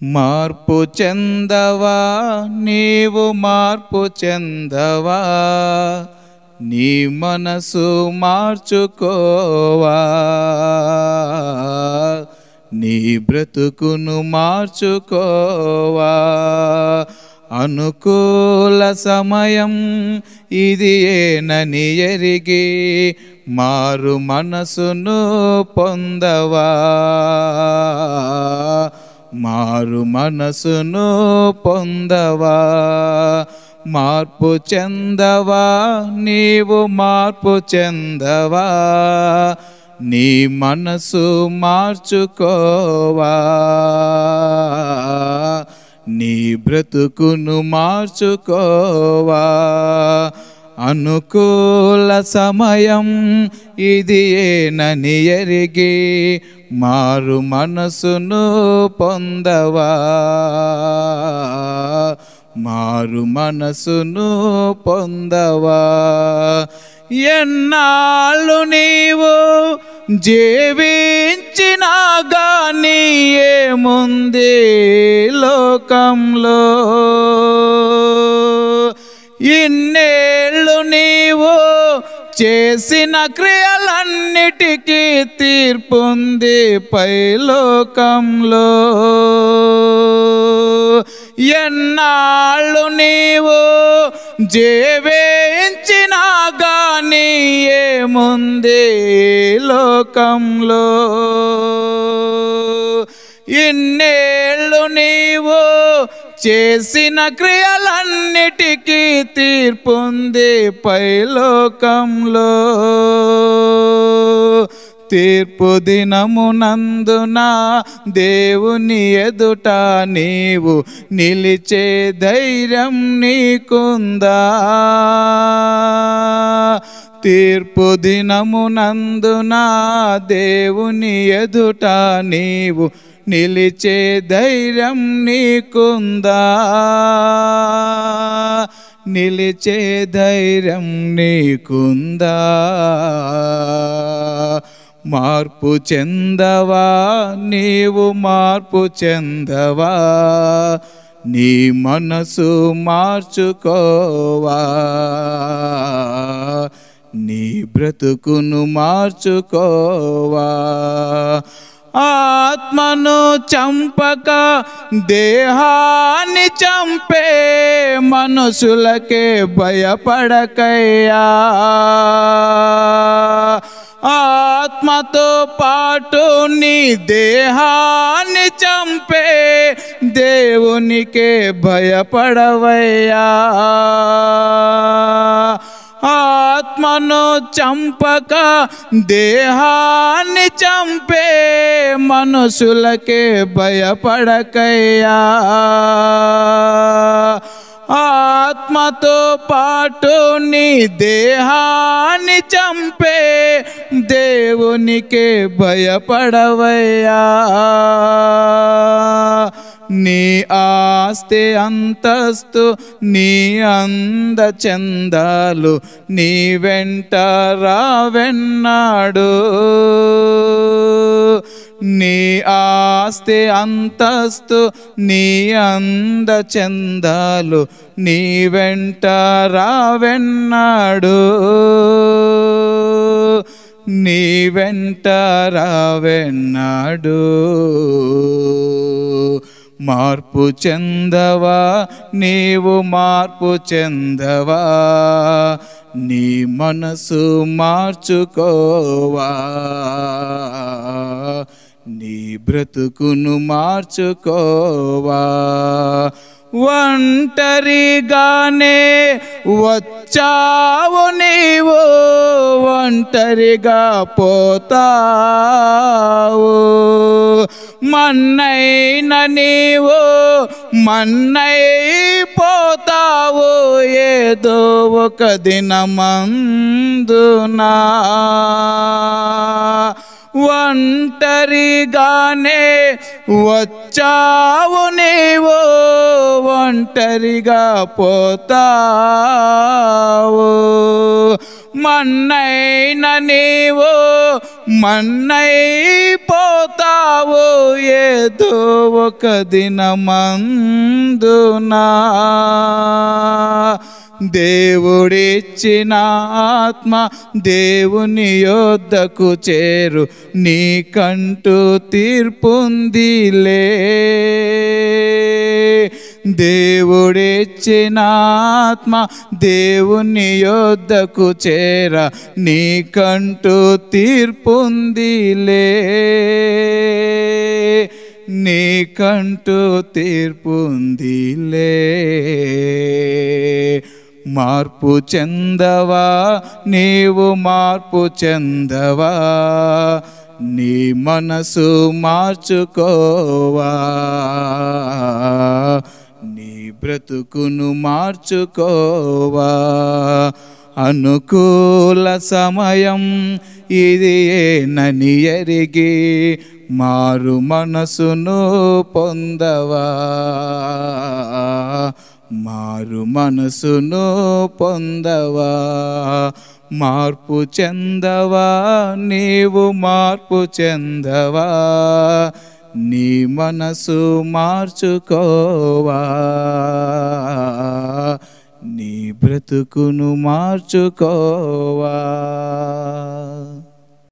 మార్పు చెందవా నీవు మార్పు చెందవా నీ మనసు మార్చుకోవా నీ బ్రతుకును మార్చుకోవా అనుకూల సమయం ఇది ఏనని ఎరిగి మారు మనసును పొందవా మారు మనసును పొందవా మార్పు చెందవా నీవు మార్పు చెందవా నీ మనసు మార్చుకోవా నీ బ్రతుకును మార్చుకోవా అనుకూల సమయం ఇది ఏనని ఎరిగి మారు మనసును పొందవా మారు మనసును పొందవా ఎన్నాళ్ళు నీవు జీవించినా గానీ ఏముంది లోకంలో ఇన్నేళ్ళు నీవు చేసిన క్రియలన్నిటికీ తీర్పుంది పైలోకంలో ఎన్నాళ్ళు నీవు జీవించినా గానీ ఏముంది లోకంలో ఇన్నేళ్ళు నీవు చేసిన క్రియలన్నిటికీ తీర్పుంది పైలోకంలో తీర్పు దినమునందున దేవుని ఎదుట నీవు నిలిచే ధైర్యం నీకుందా తీర్పు దినమునందున దేవుని ఎదుట నీవు నిలిచే ధైర్యం నీకుందా నిలిచే ధైర్యం నీకుందా మార్పు చెందవా నీవు మార్పు చెందవా నీ మనసు మార్చుకోవా నీ బ్రతుకును మార్చుకోవా ఆత్మను చంపక దేహాన్ని చంపే మనుషులకే భయపడకయ్యా ఆత్మతో పాటు నీ దేహాన్ని చంపే దేవునికే భయపడవయ్యా ఆత్మను చంపక దేహాన్ని చంపే మనుషులకే భయపడకయ్యా ఆత్మతో పాటు నీ దేహాన్ని చంపే దేవునికే భయపడవయ్యా నీ ఆస్తి అంతస్తు నీ అంద చందాలు నీ వెంట రావెన్నాడు నీ ఆస్తి అంతస్తు నీ అంద చందాలు నీ వెంట రావెన్నాడు నీ వెంట రావెన్నాడు మార్పు చెందవా నీవు మార్పు చెందవా నీ మనసు మార్చుకోవా నీ బ్రతుకును మార్చుకోవా ఒంటరిగానే వచ్చావు నీవు ఒంటరిగా పోతావు మన్నైన నీవు మన్నైపోతావు ఏదో ఒక దినమందునా ఒంటరిగానే వచ్చావు నీవు ఒంటరిగా పోతావు మన్నైన నీవు మన్నైపోతావు ఏదో ఒక దినమందునా దేవుడిచ్చిన ఆత్మ దేవుని యొద్దకు చేరు నీకంటూ తీర్పుందిలే దేవుడిచ్చిన ఆత్మ దేవుని యొద్దకు చేర నీకంటూ తీర్పుందిలే నీకంటూ తీర్పుందిలే మార్పు చెందవా నీవు మార్పు చెందవా నీ మనసు మార్చుకోవా నీ బ్రతుకును మార్చుకోవా అనుకూల సమయం ఇది ఏనని ఎరిగి మారు మనసును పొందవా మారు మనసును పొందవా మార్పు చెందవా నీవు మార్పు చెందవా నీ మనసు మార్చుకోవా నీ బ్రతుకును మార్చుకోవా